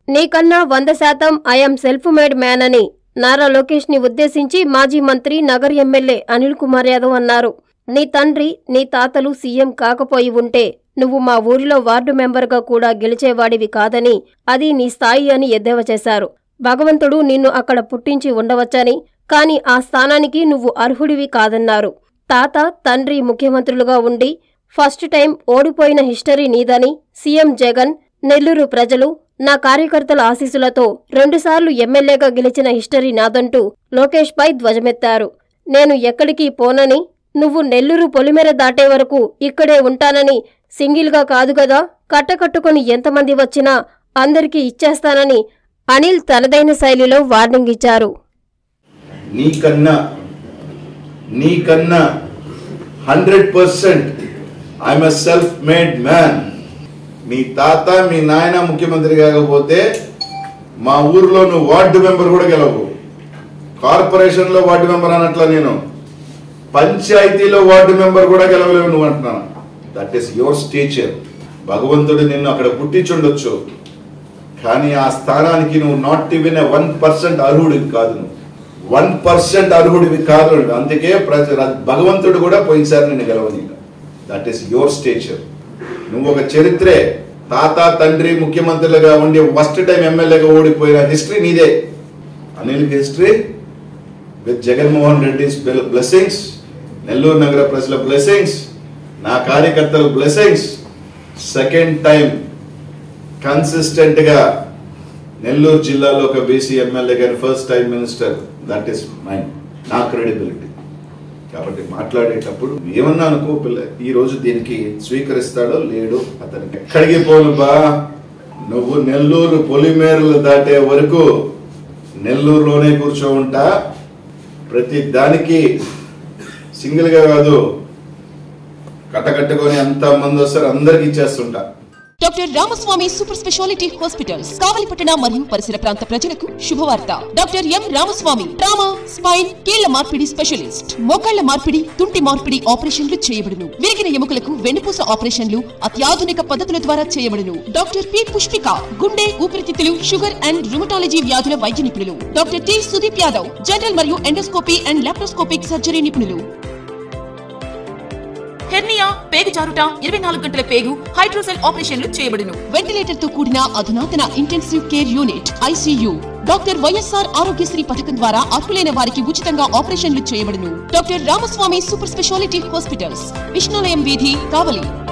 నీకన్నా వంద శాతం ఐఎమ్ సెల్ఫ్ మేడ్ మ్యాన్ అని నారా లోకేష్ ని ఉద్దేశించి మాజీ మంత్రి నగర్ ఎమ్మెల్యే అనిల్ కుమార్ యాదవ్ అన్నారు నీ తండ్రి నీ తాతలు సీఎం కాకపోయి ఉంటే నువ్వు మా ఊరిలో వార్డు మెంబర్గా కూడా గెలిచేవాడివి కాదని అది నీ స్థాయి అని ఎద్దేవా చేశారు భగవంతుడు నిన్ను అక్కడ పుట్టించి ఉండవచ్చని కాని ఆ స్థానానికి నువ్వు అర్హుడివి కాదన్నారు తాత తండ్రి ముఖ్యమంత్రులుగా ఉండి ఫస్ట్ టైం ఓడిపోయిన హిస్టరీ నీదని సీఎం జగన్ నెల్లూరు ప్రజలు నా కార్యకర్తల ఆశీస్సులతో రెండుసార్లు ఎమ్మెల్యేగా గెలిచిన హిస్టరీ నాదంటూ లోకేష్ పై ధ్వజమెత్తారు నేను ఎక్కడికి పోనని నువ్వు నెల్లూరు పొలిమేర దాటే వరకు ఇక్కడే ఉంటానని సింగిల్గా కాదు గదా కట్టకట్టుకొని ఎంతమంది వచ్చినా అందరికీ ఇచ్చేస్తానని అనిల్ తనదైన శైలిలో వార్నింగ్ ఇచ్చారు నీకన్నా నీకన్నా hundred percent I'm a self made man మీ తాత మీ నాయన ముఖ్యమంత్రి కాకపోతే మా ఊర్లో నువ్వు వార్డు మెంబర్ కూడా గెలవు కార్పొరేషన్లో వార్డు మెంబర్ అనట్లా నేను పంచాయతీలో వార్డు మెంబర్ కూడా గెలవలేవు నువ్వు అంటున్నాను దట్ ఈస్ యువర్ స్టేచర్ భగవంతుడు నిన్ను అక్కడ పుట్టించుండొచ్చు కానీ ఆ స్థానానికి నువ్వు నాట్ ఈవెన్ వన్ పర్సెంట్ అర్హుడివి కాదు నువ్వు వన్ పర్సెంట్ అర్హుడివి కాదు నువ్వు. అందుకే ప్రజ భగవంతుడు కూడా పోయినసారి నిన్ను గెలవని దట్ ఈస్ యువర్ స్టేచర్ నువ్వు ఒక చరిత్రే తాత తండ్రి ముఖ్యమంత్రులుగా ఉండి ఫస్ట్ టైం ఎమ్మెల్యేగా ఓడిపోయిన హిస్టరీ నీదే Anil history with Jaganmohan Reddy blessings Nellore నగర ప్రజల బ్లెస్సింగ్స్ నా కార్యకర్తల బ్లెస్సింగ్స్ సెకండ్ టైం కన్సిస్టెంట్ గా నెల్లూరు జిల్లాలో ఒక బీసీ ఎమ్మెల్యే గారి first time minister that is mine నా క్రెడిబిలిటీ కాబట్టి మాట్లాడేటప్పుడు ఏమన్నా అనుకో పిల్ల ఈ రోజు దీనికి స్వీకరిస్తాడో లేడో అతనికి ఎక్కడికి పోను బా నువ్వు నెల్లూరు పొలిమేరలు దాటే వరకు నెల్లూరులోనే కూర్చో ఉంటా ప్రతి దానికి సింగిల్ గా కాదు కట్టకట్టుకొని ఎంత మంది వస్తారు అందరికి ఇచ్చేస్తుంటా doctor Ramaswamy super speciality hospitals కావలిపట్టణ మరియు పరిసర ప్రాంత ప్రజలకు శుభవార్త doctor M Ramaswamy trauma spine కీళ్ల మార్పిడి స్పెషలిస్ట్ మోకాళ్ల మార్పిడి తుంటి మార్పిడి ఆపరేషన్లు చేయబడును విరిగిన ఎముకలకు వెన్నుపూస ఆపరేషన్లు అత్యాధునిక పద్ధతుల ద్వారా చేయబడును డాక్టర్ పి పుష్పిక గుండె ఊపిరితిత్తులు షుగర్ అండ్ రుమటాలజీ వ్యాధుల వైద్య నిపుణులు doctor T Sudeep Yadav general మరియు ఎండోస్కోపీ అండ్ లాప్రోస్కోపిక్ సర్జరీ నిపుణులు హెర్నియా పేగు జారుట ఇరవై నాలుగు గంటల పేగు హైడ్రోసెల్ ఆపరేషన్లు చేయబడును వెంటిలేటర్ తో కూడిన అధునాతన intensive care unit ICU doctor YSR Aarogyasri పథకం ద్వారా అర్హులైన వారికి ఉచితంగా ఆపరేషన్లు చేయబడును doctor Ramaswamy super speciality hospitals Vishnulayam వీధి కావలి